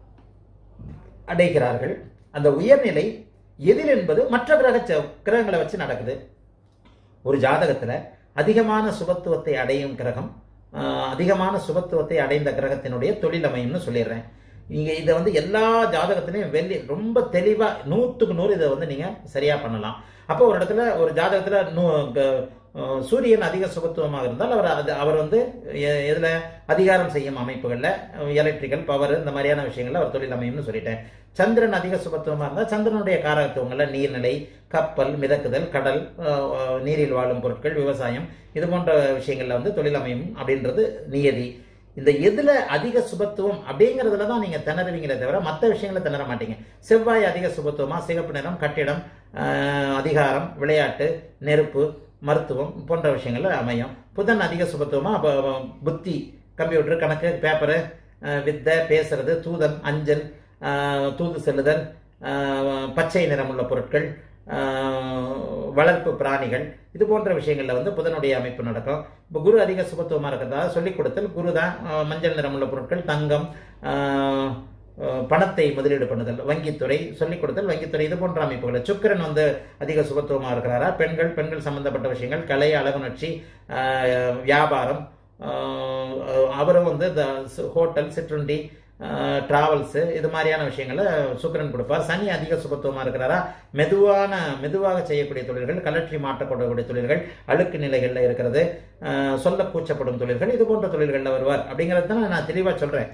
அடைகிறார்கள் அந்த உயர்நிலை எதில் என்பது மற்ற கிரக ச- கிரகங்களை வச்சு நடக்குது ஒரு ஜாதகத்துல அதிகமான சுபத்துவத்தை அடையும் கிரகம் ஆஹ், அதிகமான சுபத்துவத்தை அடைந்த கிரகத்தினுடைய தொழில் அமையும்னு சொல்லிடுறேன் நீங்க இதை வந்து எல்லா ஜாதகத்திலையும் வெள்ளி ரொம்ப தெளிவா நூற்றுக்கு நூறு இதை வந்து நீங்க சரியா பண்ணலாம் அப்போ ஒரு இடத்துல ஒரு ஜாதகத்துல நூ- க- அஹ், சூரியன் அதிக சுபத்துவமாக இருந்தால் அவர் அது அவர் வந்து எ- எதுல அதிகாரம் செய்யும் அமைப்புகள்ல எலக்ட்ரிக்கல் பவர் இந்த மாதிரியான விஷயங்கள்ல அவர் தொழில் அமையும்னு சொல்லிட்டேன் சந்திரன் அதிக சுபத்துவமாக இருந்தால் சந்திரனுடைய காரகத்துவங்கள்ல நீர்நிலை கப்பல் மிதக்குதல் கடல் அஹ், அஹ், நீரில் வாழும் பொருட்கள் விவசாயம் இது போன்ற விஷயங்கள்ல வந்து தொழில் அமையும் அப்படின்றது நியதி இந்த எதுல அதிக சுபத்துவம் அப்படிங்கறதுல தான் நீங்க திணறுவீங்களே தவிர மற்ற விஷயங்கள திணற மாட்டீங்க செவ்வாய் அதிக சுபத்துவமா சிகப்பு நிறம் கட்டிடம் ஆஹ், அதிகாரம் விளையாட்டு நெருப்பு மருத்துவம் போன்ற விஷயங்கள்ல அமையும் புதன் அதிக சுபத்துவமா அப்ப புத்தி கம்ப்யூட்டர் கணக்கு பேப்பரு வித்தை பேசுறது தூதன் அஞ்சல் ஆஹ், தூது செல்லுதல் ஆஹ், பச்சை நிறமுள்ள பொருட்கள் ஆஹ், வளர்ப்பு பிராணிகள் இது போன்ற விஷயங்கள்ல வந்து புதனுடைய அமைப்பு நடக்கும் இப்போ குரு அதிக சுபத்துவமா இருக்கிறதா சொல்லிக் கொடுத்தல் குரு தான் ஆஹ், மஞ்சள் நிறமுள்ள பொருட்கள் தங்கம் ஆஹ், ஆஹ், பணத்தை முதலீடு பண்ணுதல் வங்கித்துறை சொல்லிக் கொடுத்தல் வங்கித்துறை இது போன்ற அமைப்புகள் சுக்கிரன் வந்து அதிக சுபத்துவமா இருக்கிறாரா பெண்கள் பெண்கள் சம்பந்தப்பட்ட விஷயங்கள் கலை அழகுணர்ச்சி ஆஹ், வியாபாரம் ஆஹ், அவரும் வந்து இந்த சு- ஹோட்டல் சிற்றுண்டி டிராவல்ஸ் இது மாதிரியான விஷயங்களை சுக்கிரன் கொடுப்பார் சனி அதிக சுபத்துவமா இருக்கிறாரா மெதுவான மெதுவாக செய்யக்கூடிய தொழில்கள் கலற்றி மாற்றக்கூடக்கூடிய தொழில்கள் அழுக்கு நிலைகள்ல இருக்கிறது ஆஹ், சொல்ல கூச்சப்படும் தொழில்கள் இது போன்ற தொழில்கள்ல வருவார் அப்படிங்கறது தான் நான் தெளிவா சொல்றேன்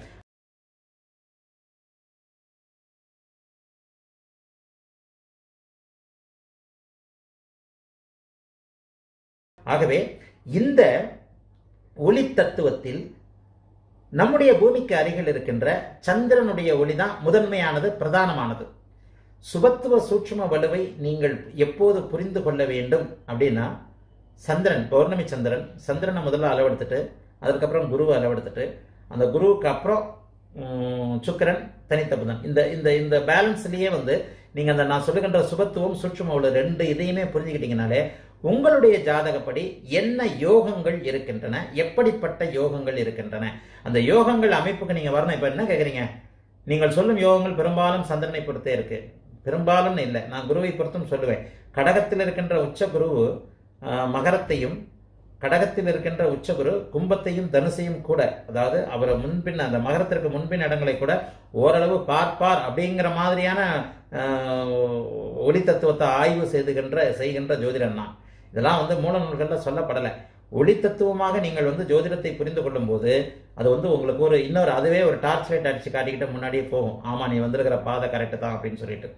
ஆகவே இந்த ஒளி தத்துவத்தில் நம்முடைய பூமிக்கு அருகில் இருக்கின்ற சந்திரனுடைய ஒளிதான் முதன்மையானது பிரதானமானது சுபத்துவ சூட்சும வலுவை நீங்கள் எப்போது புரிந்து கொள்ள வேண்டும் அப்படின்னா சந்திரன் பௌர்ணமி சந்திரன் சந்திரனை முதல்ல அளவெடுத்துட்டு அதுக்கப்புறம் குருவை அளவெடுத்துட்டு அந்த குருவுக்கு அப்புறம் உம், சுக்கிரன் தனித்த புதன் இந்த இந்த இந்த பேலன்ஸ்லயே வந்து நீங்க அந்த நான் சொல்லுகின்ற சுபத்துவம் சூட்சும வலு ரெண்டு இதையுமே புரிஞ்சுக்கிட்டீங்கனாலே உங்களுடைய ஜாதகப்படி என்ன யோகங்கள் இருக்கின்றன எப்படிப்பட்ட யோகங்கள் இருக்கின்றன அந்த யோகங்கள் அமைப்புக்கு நீங்க வரணும் இப்ப என்ன கேக்குறீங்க நீங்கள் சொல்லும் யோகங்கள் பெரும்பாலும் சந்திரனை பொறுத்தே இருக்கு பெரும்பாலும் இல்லை நான் குருவை பொறுத்தும் சொல்லுவேன் கடகத்தில் இருக்கின்ற உச்ச குரு ஆஹ், மகரத்தையும் கடகத்தில் இருக்கின்ற உச்சகுரு கும்பத்தையும் தனுசையும் கூட அதாவது அவர் முன்பின் அந்த மகரத்திற்கு முன்பின் இடங்களை கூட ஓரளவு பார்ப்பார் அப்படிங்கிற மாதிரியான ஆஹ், ஒளி தத்துவத்தை ஆய்வு செய்துகின்ற செய்கின்ற ஜோதிடன் நான் இதெல்லாம் வந்து மூல நூல்களில் சொல்லப்படலை ஒளி தத்துவமாக நீங்கள் வந்து ஜோதிடத்தை புரிந்து கொள்ளும் போது அது வந்து உங்களுக்கு ஒரு இன்னொரு அதுவே ஒரு டார்ச் லைட் அடிச்சு காட்டிக்கிட்டு முன்னாடியே போகும் ஆமா நீ வந்திருக்கிற பாதை கரெக்டு தான் அப்படின்னு சொல்லிட்டு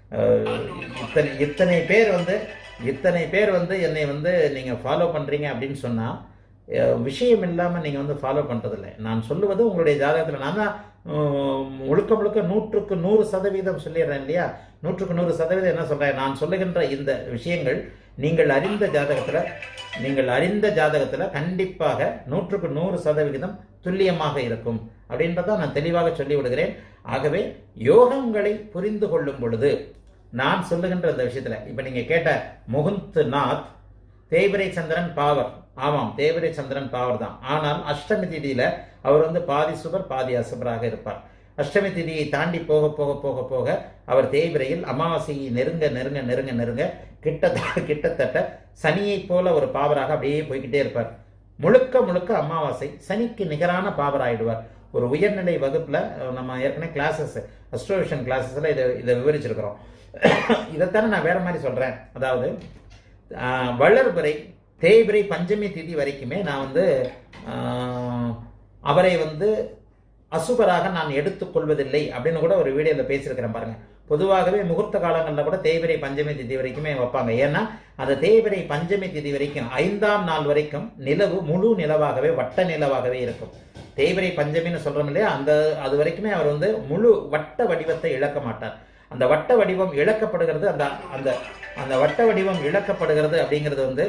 அஹ், இத்தனை இத்தனை பேர் வந்து இத்தனை பேர் வந்து என்னை வந்து நீங்க ஃபாலோ பண்றீங்க அப்படின்னு சொன்னா அஹ், விஷயம் இல்லாம நீங்க வந்து ஃபாலோ பண்றதில்லை நான் சொல்லுவது உங்களுடைய ஜாதகத்துல நான் தான் அஹ், முழுக்க முழுக்க நூற்றுக்கு நூறு சதவீதம் சொல்லிடுறேன் இல்லையா நூற்றுக்கு நூறு சதவீதம் என்ன சொல்றேன் நான் சொல்லுகின்ற இந்த விஷயங்கள் நீங்கள் அறிந்த ஜாதகத்துல நீங்கள் அறிந்த ஜாதகத்துல கண்டிப்பாக நூற்றுக்கு நூறு சதவிகிதம் துல்லியமாக இருக்கும் அப்படின்றத நான் தெளிவாக சொல்லி விடுகிறேன் ஆகவே யோகங்களை புரிந்து கொள்ளும் பொழுது நான் சொல்லுகின்ற இந்த விஷயத்துல இப்ப நீங்க கேட்ட முகுந்த் நாத் தேய்பிரை சந்திரன் பாவர் ஆமாம் தேய்பிரை சந்திரன் பாவர் தான் ஆனால் அஷ்டமி திதியில அவர் வந்து பாதி சுபர் பாதி அசுபராக இருப்பார் அஷ்டமி திதியை தாண்டி போக போக போக போக அவர் தேய்பிரையில் அமாவாசையை நெருங்க நெருங்க நெருங்க நெருங்க கிட்டத்தட்ட கிட்டத்தட்ட சனியைப் போல ஒரு பாவராக அப்படியே போய்கிட்டே இருப்பார் முழுக்க முழுக்க அமாவாசை சனிக்கு நிகரான பாவர் ஆயிடுவார் ஒரு உயர்நிலை வகுப்புல அஹ், நம்ம ஏற்கனவே கிளாஸஸ் அஸ்ட்ரோவிஷன் கிளாஸஸ்ல இதை இதை விவரிச்சிருக்கிறோம் இதைத்தானே நான் வேற மாதிரி சொல்றேன் அதாவது ஆஹ், வளர்பிறை தேய்பிறை பஞ்சமி திதி வரைக்குமே நான் வந்து ஆஹ், அவரை வந்து அசுபராக நான் எடுத்துக்கொள்வதில்லை அப்படின்னு கூட ஒரு வீடியோல பேசியிருக்கிறேன் பாருங்க பொதுவாகவே முகூர்த்த காலங்களில் கூட தேய்பிரை பஞ்சமி திதி வரைக்குமே வைப்பாங்க ஏன்னா அந்த தேய்பிரை பஞ்சமி திதி வரைக்கும் ஐந்தாம் நாள் வரைக்கும் நிலவு முழு நிலவாகவே வட்ட நிலவாகவே இருக்கும் தேய்பிரை பஞ்சமின்னு சொல்றோம் இல்லையா அந்த அது வரைக்குமே அவர் வந்து முழு வட்ட வடிவத்தை இழக்க மாட்டார் அந்த வட்ட வடிவம் இழக்கப்படுகிறது அந்த அந்த அந்த வட்ட வடிவம் இழக்கப்படுகிறது அப்படிங்கிறது வந்து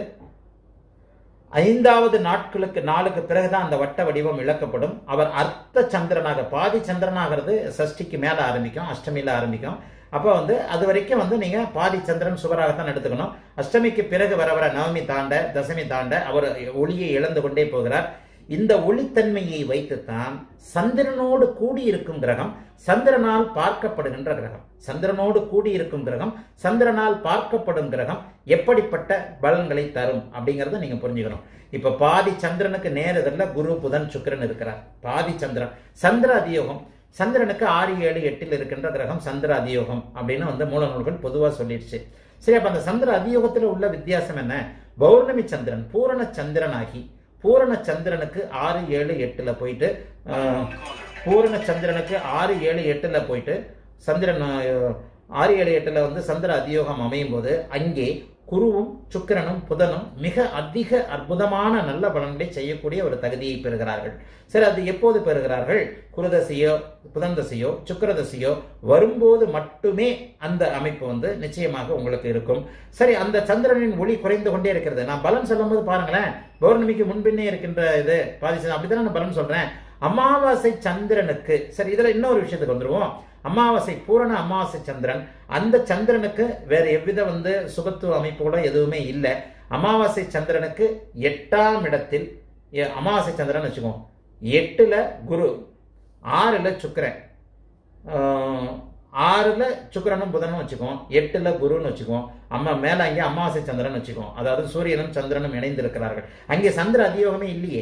ஐந்தாவது நாட்களுக்கு நாளுக்கு பிறகுதான் அந்த வட்ட வடிவம் இழக்கப்படும் அவர் அர்த்த சந்திரனாக பாதி சந்திரனாகிறது சஷ்டிக்கு மேல ஆரம்பிக்கும் அஷ்டமியில ஆரம்பிக்கும் அப்போ வந்து அது வரைக்கும் வந்து நீங்க பாதி சந்திரன் சுவராகத்தான் எடுத்துக்கணும் அஷ்டமிக்கு பிறகு வர வர நவமி தாண்ட தசமி தாண்ட அவர் ஒளியை இழந்து கொண்டே போகிறார் இந்த ஒளித்தன்மையை வைத்துத்தான் சந்திரனோடு கூடியிருக்கும் கிரகம் சந்திரனால் பார்க்கப்படுகின்ற கிரகம் சந்திரனோடு கூடியிருக்கும் கிரகம் சந்திரனால் பார்க்கப்படும் கிரகம் எப்படிப்பட்ட பலன்களை தரும் அப்படிங்கறத நீங்க புரிஞ்சுக்கணும் இப்ப பாதி சந்திரனுக்கு நேரத்தில் குரு புதன் சுக்கிரன் இருக்கிறார் பாதி சந்திரன் சந்திர அதியோகம் சந்திரனுக்கு ஆறு ஏழு எட்டில் இருக்கின்ற கிரகம் சந்திர அதியோகம் அப்படின்னு வந்து மூல நூல்கள் பொதுவா சொல்லிடுச்சு சரி அப்ப அந்த சந்திர அதியோகத்துல உள்ள வித்தியாசம் என்ன பௌர்ணமி சந்திரன் பூரண சந்திரனாகி பூரண சந்திரனுக்கு ஆறு ஏழு எட்டுல போயிட்டு ஆஹ், பூரண சந்திரனுக்கு ஆறு ஏழு எட்டுல போயிட்டு சந்திரன் ஆஹ், ஆறு ஏழு எட்டுல வந்து சந்திர அதியோகம் அமையும் போது அங்கே குருவும் சுக்கிரனும் புதனும் மிக அதிக அற்புதமான நல்ல பலன்களை செய்யக்கூடிய ஒரு தகுதியை பெறுகிறார்கள் சரி அது எப்போது பெறுகிறார்கள் குருதசையோ புதன் தசையோ சுக்கிர தசையோ வரும்போது மட்டுமே அந்த அமைப்பு வந்து நிச்சயமாக உங்களுக்கு இருக்கும் சரி அந்த சந்திரனின் ஒளி குறைந்து கொண்டே இருக்கிறது நான் பலன் சொல்லும்போது பாருங்களேன் பௌர்ணமிக்கு முன்பின்னே இருக்கின்ற இது பாதி அப்படித்தானே நான் பலன் சொல்றேன் அமாவாசை சந்திரனுக்கு சரி இதுல இன்னொரு விஷயத்துக்கு வந்துருவோம் அமாவாசை பூரண அமாவாசை சந்திரன் அந்த சந்திரனுக்கு வேற எவ்வித வந்து சுபத்துவ அமைப்புகளோ எதுவுமே இல்லை அமாவாசை சந்திரனுக்கு எட்டாம் இடத்தில் எ- அமாவாசை சந்திரன் வச்சுக்கோம் எட்டுல குரு ஆறுல சுக்கிரன் ஆஹ், ஆறுல சுக்கிரனும் புதனும் வச்சுக்குவோம் எட்டுல குருன்னு வச்சுக்குவோம் அம்மா மேல அங்கே அமாவாசை சந்திரன் வச்சுக்குவோம் அதாவது சூரியனும் சந்திரனும் இணைந்திருக்கிறார்கள் அங்கே சந்திர அதியோகமே இல்லையே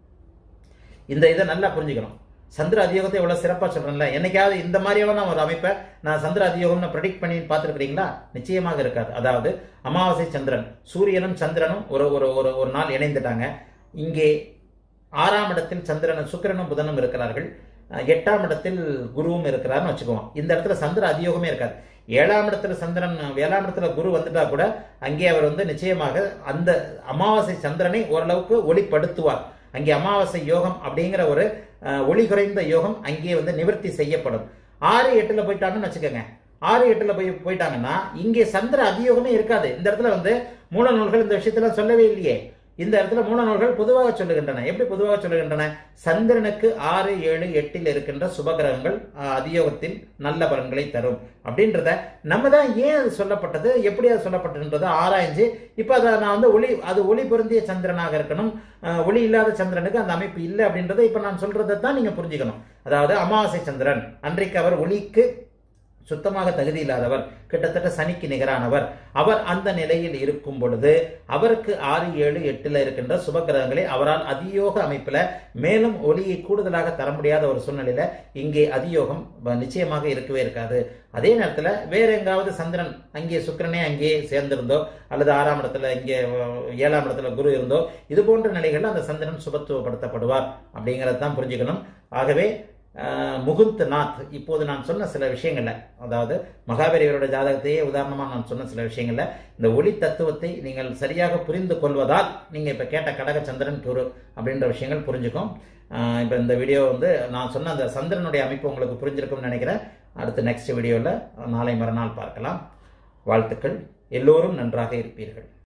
இந்த இதை நல்லா புரிஞ்சுக்கணும் சந்திர அதியோகத்தை எவ்வளவு சிறப்பா சொல்றேன்ல என்னைக்காவது இந்த மாதிரியான ஒரு அமைப்பை நான் சந்திர அதியோகம்னு ப்ரெடிக்ட் பண்ணி பார்த்துருக்கிறீங்களா நிச்சயமாக இருக்காது அதாவது அமாவாசை சந்திரன் சூரியனும் சந்திரனும் ஒரு ஒரு ஒரு ஒரு நாள் இணைந்துட்டாங்க இங்கே ஆறாம் இடத்தில் சந்திரனும் சுக்கிரனும் புதனும் இருக்கிறார்கள் அஹ் எட்டாம் இடத்தில் குருவும் இருக்கிறார்னு வச்சுக்குவோம் இந்த இடத்துல சந்திர அதியோகமே இருக்காது ஏழாம் இடத்துல சந்திரன் ஏழாம் இடத்துல குரு வந்துட்டா கூட அங்கே அவர் வந்து நிச்சயமாக அந்த அமாவாசை சந்திரனை ஓரளவுக்கு ஒளிப்படுத்துவார் அங்கே அமாவாசை யோகம் அப்படிங்கிற ஒரு அஹ், ஒளி குறைந்த யோகம் அங்கே வந்து நிவர்த்தி செய்யப்படும் ஆறு எட்டுல போயிட்டாங்கன்னு வச்சுக்கோங்க ஆறு எட்டுல போய் போயிட்டாங்கன்னா இங்கே சந்திர அதியோகமே இருக்காது இந்த இடத்துல வந்து மூல நூல்கள் இந்த விஷயத்துல சொல்லவே இல்லையே இந்த இடத்துல மூல நூல்கள் பொதுவாக சொல்லுகின்றன எப்படி பொதுவாக சொல்லுகின்றன சந்திரனுக்கு ஆறு ஏழு எட்டில் இருக்கின்ற சுபகிரகங்கள் அஹ், அதியோகத்தில் நல்ல பலன்களை தரும் அப்படின்றத நம்ம தான் ஏன் அது சொல்லப்பட்டது எப்படி அது சொல்லப்பட்டதுன்றதை ஆராய்ஞ்சு இப்போ அதை நான் வந்து ஒளி அது ஒளி பொருந்திய சந்திரனாக இருக்கணும் அஹ், ஒளி இல்லாத சந்திரனுக்கு அந்த அமைப்பு இல்லை அப்படின்றத இப்போ நான் சொல்றதை தான் நீங்க புரிஞ்சுக்கணும் அதாவது அமாவாசை சந்திரன் அன்றைக்கு அவர் ஒளிக்கு சுத்தமாக தகுதி இல்லாதவர் கிட்டத்தட்ட சனிக்கு நிகரானவர் அவர் அந்த நிலையில் இருக்கும் பொழுது அவருக்கு ஆறு ஏழு எட்டுல இருக்கின்ற சுபகிரகங்களை அவரால் அதியோக அமைப்புல மேலும் ஒளியை கூடுதலாக தர முடியாத ஒரு சூழ்நிலையில இங்கே அதியோகம் ப- நிச்சயமாக இருக்கவே இருக்காது அதே நேரத்துல வேற எங்காவது சந்திரன் அங்கே சுக்கிரனே அங்கே சேர்ந்திருந்தோ அல்லது ஆறாம் இடத்துல இங்கே அஹ், ஏழாம் இடத்துல குரு இருந்தோ இது போன்ற நிலைகள்ல அந்த சந்திரன் சுபத்துவப்படுத்தப்படுவார் அப்படிங்கறத தான் புரிஞ்சுக்கணும் ஆகவே அஹ், முகுந்த் நாத் இப்போது நான் சொன்ன சில விஷயங்கள்ல அதாவது மகாபெரியவரோட ஜாதகத்தையே உதாரணமாக நான் சொன்ன சில விஷயங்கள்ல இந்த ஒளி தத்துவத்தை நீங்கள் சரியாக புரிந்து கொள்வதால் நீங்க இப்ப கேட்ட கடக சந்திரன் குரு அப்படின்ற விஷயங்கள் புரிஞ்சுக்கும் அஹ், இப்ப இந்த வீடியோ வந்து நான் சொன்ன அந்த சந்திரனுடைய அமைப்பு உங்களுக்கு புரிஞ்சிருக்கும்னு நினைக்கிறேன் அடுத்து நெக்ஸ்ட் வீடியோவில் நாளை மறுநாள் பார்க்கலாம் வாழ்த்துக்கள் எல்லோரும் நன்றாக இருப்பீர்கள்